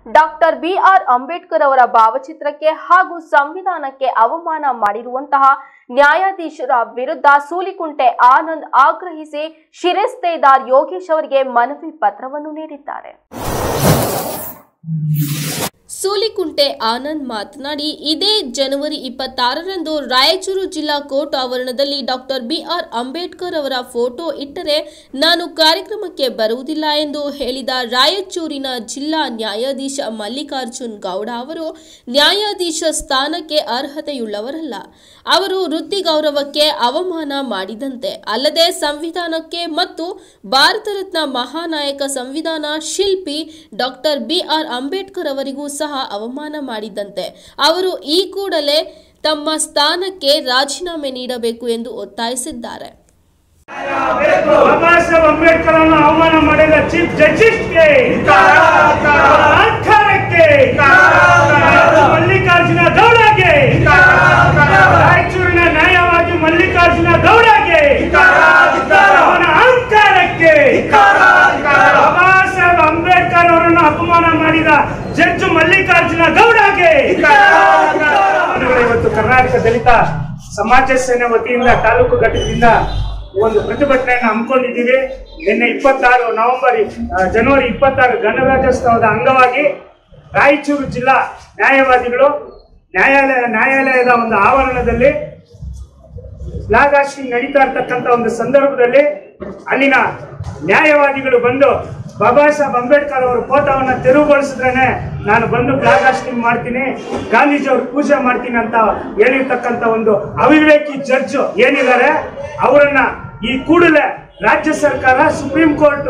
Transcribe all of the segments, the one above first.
doctor B R Ambedkar ಅವರ ಭಾವಚಿತ್ರಕ್ಕೆ ಹಾಗೂ ಸಂವಿಧಾನಕ್ಕೆ ಅವಮಾನ ಮಾಡಿರುವಂತಹ ನ್ಯಾಯಾಧೀಶರ ವಿರುದ್ಧ ಸೂಲಿಕುಂಟೆ ಆನಂದ್ ಆಗ್ರಹಿಸಿ ಶಿರಸ್ತೇದಾರ್ ಯೋಗೇಶ್ ಅವರಿಗೆ ಮನವಿ ಪತ್ರವನ್ನು ನೀಡಿದ್ದಾರೆ ಸೂಲಿಕುಂಟೆ ಆನಂದ್ ಮಾತನಾಡಿ ಇದೇ ಜನವರಿ ಇಪ್ಪತ್ತಾರರಂದು ರಾಯಚೂರು ಜಿಲ್ಲಾ ಕೋರ್ಟ್ ಆವರಣದಲ್ಲಿ ಡಾಕ್ಟರ್ ಬಿಆರ್ ಅಂಬೇಡ್ಕರ್ ಅವರ ಫೋಟೋ ಇಟ್ಟರೆ ನಾನು ಕಾರ್ಯಕ್ರಮಕ್ಕೆ ಬರುವುದಿಲ್ಲ ಎಂದು ಹೇಳಿದ ರಾಯಚೂರಿನ ಜಿಲ್ಲಾ ನ್ಯಾಯಾಧೀಶ ಮಲ್ಲಿಕಾರ್ಜುನ್ ಗೌಡ ಅವರು ನ್ಯಾಯಾಧೀಶ ಸ್ಥಾನಕ್ಕೆ ಅರ್ಹತೆಯುಳ್ಳವರಲ್ಲ ಅವರು ವೃತ್ತಿ ಗೌರವಕ್ಕೆ ಅವಮಾನ ಮಾಡಿದಂತೆ ಅಲ್ಲದೆ ಸಂವಿಧಾನಕ್ಕೆ ಮತ್ತು ಭಾರತ ರತ್ನ ಮಹಾನಾಯಕ ಸಂವಿಧಾನ ಶಿಲ್ಪಿ ಡಾಕ್ಟರ್ ಬಿಆರ್ ಅಂಬೇಡ್ಕರ್ ಅವರಿಗೂ ಸಹ ಅವಮಾನ ಮಾಡಿದಂತೆ ಅವರು ಈ ಕೂಡಲೇ ತಮ್ಮ ಸ್ಥಾನಕ್ಕೆ ರಾಜೀನಾಮೆ ನೀಡಬೇಕು ಎಂದು ಒತ್ತಾಯಿಸಿದ್ದಾರೆ ಬಾಬಾ ಸಾಹೇಬ್ ಅಂಬೇಡ್ಕರ್ ಅನ್ನು ಅವಮಾನ ಮಾಡಿದ ಚೀಫ್ ಜಸ್ಟಿಸ್ಗೆ ಅಧಿಕಾರಕ್ಕೆ ಮಲ್ಲಿಕಾರ್ಜುನ ಗೌಡಗೆ ರಾಯಚೂರಿನ ನ್ಯಾಯವಾದಿ ಮಲ್ಲಿಕಾರ್ಜುನ ಗೌಡಗೆ ಅವನ ಅಹಂಕಾರಕ್ಕೆ ಬಾಬಾ ಸಾಹೇಬ್ ಅಂಬೇಡ್ಕರ್ ಅವರನ್ನು ಅಪಮಾನ ಮಾಡಿದ ಜಡ್ಜ್ ಮಲ್ಲಿಕಾರ್ಜುನ ಗೌಡಗೆ ಇವತ್ತು ಕರ್ನಾಟಕ ದಲಿತ ಸಮಾಜ ಸೇನೆ ವತಿಯಿಂದ ತಾಲೂಕು ಘಟಕದಿಂದ ಒಂದು ಪ್ರತಿಭಟನೆಯನ್ನು ಹಮ್ಮಿಕೊಂಡಿದ್ದೀವಿ ನಿನ್ನೆ ಇಪ್ಪತ್ತಾರು ನವೆಂಬರ್ ಆ, ಜನವರಿ ಇಪ್ಪತ್ತಾರು ಗಣರಾಜ್ಯೋತ್ಸವದ ಅಂಗವಾಗಿ ರಾಯಚೂರು ಜಿಲ್ಲಾ ನ್ಯಾಯವಾದಿಗಳು ನ್ಯಾಯಾಲಯ ನ್ಯಾಯಾಲಯದ ಒಂದು ಆವರಣದಲ್ಲಿ ಫ್ಲಾಗಾಸ್ಟಿಂಗ್ ನಡೀತಾ ಇರ್ತಕ್ಕಂಥ ಒಂದು ಸಂದರ್ಭದಲ್ಲಿ ಅಲ್ಲಿನ ನ್ಯಾಯವಾದಿಗಳು ಬಂದು ಬಾಬಾ ಸಾಹೇಬ್ ಅಂಬೇಡ್ಕರ್ ಅವರ ಫೋಟೋವನ್ನ ತೆರವುಗೊಳಿಸಿದ್ರೇನೆ ನಾನು ಬಂದು ಫ್ಲಾಗಾಸ್ಟಿಂಗ್ ಮಾಡ್ತೀನಿ ಗಾಂಧೀಜಿ ಅವ್ರ ಪೂಜೆ ಮಾಡ್ತೀನಿ ಅಂತ ಹೇಳಿರ್ತಕ್ಕಂಥ ಒಂದು ಅವಿವೇಕಿ ಜಡ್ಜ್ ಏನಿದ್ದಾರೆ ಅವರನ್ನ ಈ ಕೂಡಲೇ ರಾಜ್ಯ ಸರ್ಕಾರ ಸುಪ್ರೀಂ ಕೋರ್ಟ್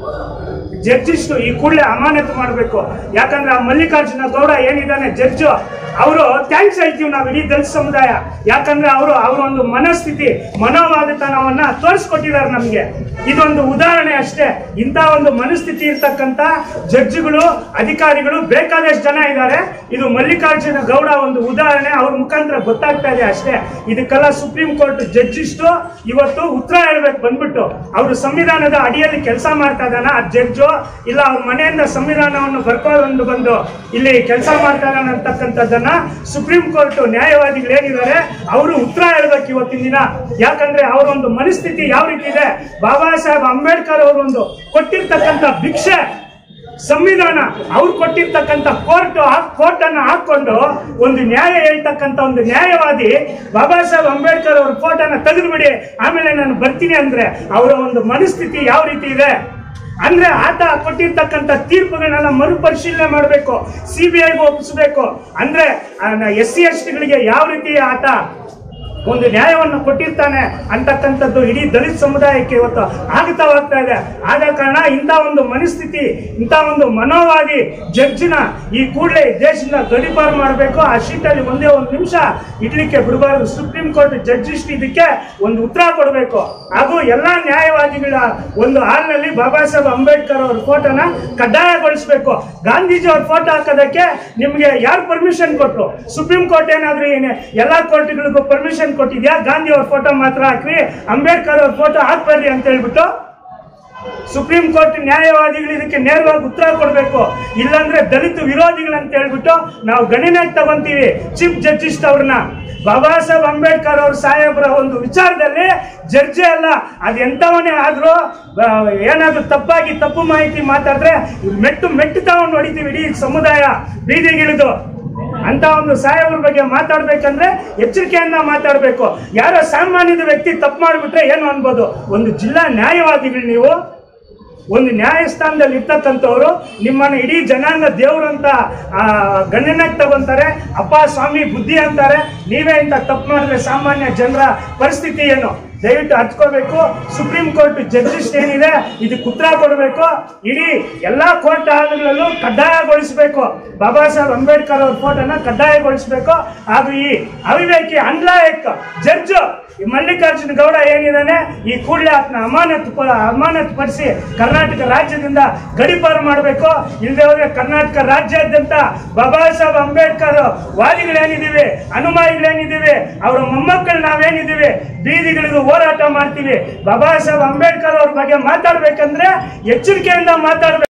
ಜಡ್ಜಿಸ್ ಈ ಕೂಡಲೇ ಅಮಾನತು ಮಾಡಬೇಕು ಯಾಕಂದ್ರೆ ಆ ಮಲ್ಲಿಕಾರ್ಜುನ ಗೌಡ ಏನಿದ್ದಾನೆ ಜಡ್ಜು ಅವರು ಥ್ಯಾಂಕ್ಸ್ ಹೇಳ್ತೀವಿ ನಾವು ಇಡೀ ದಲಿತ ಸಮುದಾಯ ಯಾಕಂದ್ರೆ ಅವರು ಅವರ ಒಂದು ಮನಸ್ಥಿತಿ ಮನೋವಾದತನವನ್ನ ತೋರಿಸ್ಕೊಟ್ಟಿದ್ದಾರೆ ನಮಗೆ ಇದೊಂದು ಉದಾಹರಣೆ ಅಷ್ಟೇ ಇಂಥ ಒಂದು ಮನಸ್ಥಿತಿ ಇರ್ತಕ್ಕಂಥ ಜಡ್ಜಿಗಳು ಅಧಿಕಾರಿಗಳು ಬೇಕಾದಷ್ಟು ಜನ ಇದ್ದಾರೆ ಇದು ಮಲ್ಲಿಕಾರ್ಜುನ ಗೌಡ ಒಂದು ಉದಾಹರಣೆ ಅವ್ರ ಮುಖಾಂತರ ಗೊತ್ತಾಗ್ತಾ ಇದೆ ಅಷ್ಟೇ ಇದಕ್ಕೆಲ್ಲ ಸುಪ್ರೀಂ ಕೋರ್ಟ್ ಜಡ್ಜಿಸ್ಟು ಇವತ್ತು ಉತ್ತರ ಹೇಳ್ಬೇಕು ಬಂದ್ಬಿಟ್ಟು ಅವರು ಸಂವಿಧಾನದ ಅಡಿಯಲ್ಲಿ ಕೆಲಸ ಮಾಡ್ತಾ ಇದ್ದಾನ ಆ ಜಡ್ಜು ಇಲ್ಲ ಅವ್ರ ಮನೆಯಿಂದ ಸಂವಿಧಾನವನ್ನು ಬರ್ಕೊಂಡು ಬಂದು ಇಲ್ಲಿ ಕೆಲಸ ಮಾಡ್ತಾ ಇದ್ದಾನೆ ಅಂತಕ್ಕಂಥದ್ದನ್ನ ಸುಪ್ರೀಂ ಕೋರ್ಟ್ ನ್ಯಾಯವಾದಿಗಳು ಏನಿದ್ದಾರೆ ಅವರು ಉತ್ತರ ಹೇಳ್ಬೇಕು ಇವತ್ತಿನ ದಿನ ಯಾಕಂದ್ರೆ ಅವರ ಒಂದು ಮನಸ್ಥಿತಿ ಯಾವ ರೀತಿ ಇದೆ ಬಾಬಾ ಸಾಹೇಬ್ ಅಂಬೇಡ್ಕರ್ ಅವರೊಂದು ಕೊಟ್ಟಿರ್ತಕ್ಕಂಥ ಭಿಕ್ಷೆ ಸಂವಿಧಾನ ಅವ್ರು ಕೊಟ್ಟಿರ್ತಕ್ಕಂಥ ಕೋರ್ಟ್ ಆ ಕೋರ್ಟ್ ಅನ್ನ ಹಾಕೊಂಡು ಒಂದು ನ್ಯಾಯ ಹೇಳ್ತಕ್ಕಂಥ ಒಂದು ನ್ಯಾಯವಾದಿ ಬಾಬಾ ಸಾಹೇಬ್ ಅಂಬೇಡ್ಕರ್ ಅವ್ರ ಫೋಟೋನ ತೆಗೆದುಬಿಡಿ ಆಮೇಲೆ ನಾನು ಬರ್ತೀನಿ ಅಂದ್ರೆ ಅವರ ಒಂದು ಮನಸ್ಥಿತಿ ಯಾವ ರೀತಿ ಇದೆ ಅಂದ್ರೆ ಆತ ಕೊಟ್ಟಿರ್ತಕ್ಕಂಥ ತೀರ್ಪುಗಳನ್ನೆಲ್ಲ ಮರುಪರಿಶೀಲನೆ ಮಾಡಬೇಕು ಸಿ ಬಿ ಐಗೆ ಒಪ್ಪಿಸಬೇಕು ಅಂದ್ರೆ ಎಸ್ ಸಿ ಎಸ್ ಟಿಗಳಿಗೆ ಯಾವ ರೀತಿ ಆತ ಒಂದು ನ್ಯಾಯವನ್ನು ಕೊಟ್ಟಿರ್ತಾನೆ ಅಂತಕ್ಕಂಥದ್ದು ಇಡೀ ದಲಿತ ಸಮುದಾಯಕ್ಕೆ ಇವತ್ತು ಆಗತವಾಗ್ತಾ ಇದೆ ಆದ ಕಾರಣ ಇಂಥ ಒಂದು ಮನಸ್ಥಿತಿ ಇಂಥ ಒಂದು ಮನೋವಾದಿ ಜಡ್ಜಿನ ಈ ಕೂಡಲೇ ದೇಶದಿಂದ ಗಡಿಪಾರು ಮಾಡಬೇಕು ಆ ಶೀಟಲ್ಲಿ ಒಂದೇ ಒಂದು ನಿಮಿಷ ಇಡ್ಲಿಕ್ಕೆ ಬಿಡಬಾರದು ಸುಪ್ರೀಂ ಕೋರ್ಟ್ ಜಡ್ಜಿಸ್ಟ್ ಇದಕ್ಕೆ ಒಂದು ಉತ್ತರ ಕೊಡಬೇಕು ಹಾಗೂ ಎಲ್ಲಾ ನ್ಯಾಯವಾದಿಗಳ ಒಂದು ಹಾಲ್ನಲ್ಲಿ ಬಾಬಾ ಸಾಹೇಬ್ ಅಂಬೇಡ್ಕರ್ ಅವ್ರ ಫೋಟೋನ ಕಡ್ಡಾಯಗೊಳಿಸಬೇಕು ಗಾಂಧೀಜಿ ಅವ್ರ ಫೋಟೋ ಹಾಕೋದಕ್ಕೆ ನಿಮ್ಗೆ ಯಾರು ಪರ್ಮಿಷನ್ ಕೊಟ್ರು ಸುಪ್ರೀಂ ಕೋರ್ಟ್ ಏನಾದ್ರೂ ಏನೇ ಎಲ್ಲಾ ಕೋರ್ಟ್ಗಳಿಗೂ ಪರ್ಮಿಷನ್ ಕೊಟ್ಟಿದ್ಯಾ ಗಾಂಧಿ ಅವ್ರ ಫೋಟೋ ಮಾತ್ರ ಹಾಕ್ರಿ ಅಂಬೇಡ್ಕರ್ ಅವ್ರ ಫೋಟೋ ಹಾಕ್ಬೇಡ್ರಿ ಅಂತ ಹೇಳ್ಬಿಟ್ಟು ಸುಪ್ರೀಂ ಕೋರ್ಟ್ ನ್ಯಾಯವಾದಿಗಳು ಇದಕ್ಕೆ ನೇರವಾಗಿ ಉತ್ತರ ಕೊಡಬೇಕು ಇಲ್ಲಾಂದ್ರೆ ದಲಿತ ವಿರೋಧಿಗಳು ಅಂತ ಹೇಳ್ಬಿಟ್ಟು ನಾವು ಗಣನೆಗೆ ತಗೊಂತೀವಿ ಚೀಫ್ ಜಸ್ಟಿಸ್ ಅವ್ರನ್ನ ಬಾಬಾ ಸಾಹೇಬ್ ಅಂಬೇಡ್ಕರ್ ಅವ್ರ ಸಾಹೇಬ್ರ ಒಂದು ವಿಚಾರದಲ್ಲಿ ಜಡ್ಜಿ ಅಲ್ಲ ಅದು ಎಂಥವನೇ ಆದ್ರೂ ಆ, ಏನಾದ್ರೂ ತಪ್ಪಾಗಿ ತಪ್ಪು ಮಾಹಿತಿ ಮಾತಾಡಿದ್ರೆ ಮೆಟ್ಟು ಮೆಟ್ಟು ತಗೊಂಡು ಹೊಡಿತೀವಿ ಇಡೀ ಸಮುದಾಯ ಬೀದಿಗಿಳಿದು ಅಂತ ಒಂದು ಸಾಹೇಬ್ರ ಬಗ್ಗೆ ಮಾತಾಡ್ಬೇಕಂದ್ರೆ ಎಚ್ಚರಿಕೆಯನ್ನ ಮಾತಾಡ್ಬೇಕು ಯಾರೋ ಸಾಮಾನ್ಯದ ವ್ಯಕ್ತಿ ತಪ್ಪು ಮಾಡಿಬಿಟ್ರೆ ಏನು ಅನ್ಬೋದು ಒಂದು ಜಿಲ್ಲಾ ನ್ಯಾಯವಾದಿಗಳು ನೀವು ಒಂದು ನ್ಯಾಯಸ್ಥಾನದಲ್ಲಿ ಇರ್ತಕ್ಕಂಥವ್ರು ನಿಮ್ಮನ್ನ ಇಡೀ ಜನಾಂಗ ದೇವರು ಅಂತ ಆ, ಗಣನೆಗೆ ತಗೊಂತಾರೆ ಅಪ್ಪ ಸ್ವಾಮಿ ಬುದ್ಧಿ ಅಂತಾರೆ ನೀವೇ ಇಂಥ ತಪ್ಪು ಮಾಡಿದ್ರೆ ಸಾಮಾನ್ಯ ಜನರ ಪರಿಸ್ಥಿತಿ ಏನು ದಯವಿಟ್ಟು ಹಚ್ಕೋಬೇಕು ಸುಪ್ರೀಂ ಕೋರ್ಟ್ ಜಡ್ಜಿಸ್ ಏನಿದೆ ಇದಕ್ಕೆ ಉತ್ತರ ಕೊಡಬೇಕು ಇಡೀ ಎಲ್ಲಾ ಕೋರ್ಟ್ ಆಲಗಳಲ್ಲೂ ಕಡ್ಡಾಯಗೊಳಿಸಬೇಕು ಬಾಬಾ ಸಾಹೇಬ್ ಅಂಬೇಡ್ಕರ್ ಅವ್ರ ಫೋಟೋನ ಕಡ್ಡಾಯಗೊಳಿಸಬೇಕು ಹಾಗೂ ಈ ಅವಿವೇಕಿ ಅನ್ಲಾಯಕ್ ಜಡ್ಜ್ ಈ ಮಲ್ಲಿಕಾರ್ಜುನ ಗೌಡ ಏನಿದಾನೆ ಈ ಕೂಡಲೇ ಆತನ ಅಮಾನತು ಪ- ಅಮಾನತು ಪಡಿಸಿ ಕರ್ನಾಟಕ ರಾಜ್ಯದಿಂದ ಗಡಿಪಾರು ಮಾಡಬೇಕು ಇಲ್ಲದೆ ಹೋದ್ರೆ ಕರ್ನಾಟಕ ರಾಜ್ಯಾದ್ಯಂತ ಬಾಬಾ ಸಾಹೇಬ್ ಅಂಬೇಡ್ಕರ್ ವಾದಿಗಳೇನಿದ್ದೀವಿ ಅನುಮಾನಿಗಳೇನಿದ್ದೀವಿ ಅವರ ಮೊಮ್ಮಕ್ಕಳು ನಾವೇನಿದ್ದೀವಿ ಬೀದಿಗಳಿಗೂ ಹೋರಾಟ ಮಾಡ್ತೀವಿ ಬಾಬಾ ಸಾಹೇಬ್ ಅಂಬೇಡ್ಕರ್ ಅವ್ರ ಬಗ್ಗೆ ಮಾತಾಡ್ಬೇಕಂದ್ರೆ ಎಚ್ಚರಿಕೆಯಿಂದ ಮಾತಾಡ್ಬೇಕು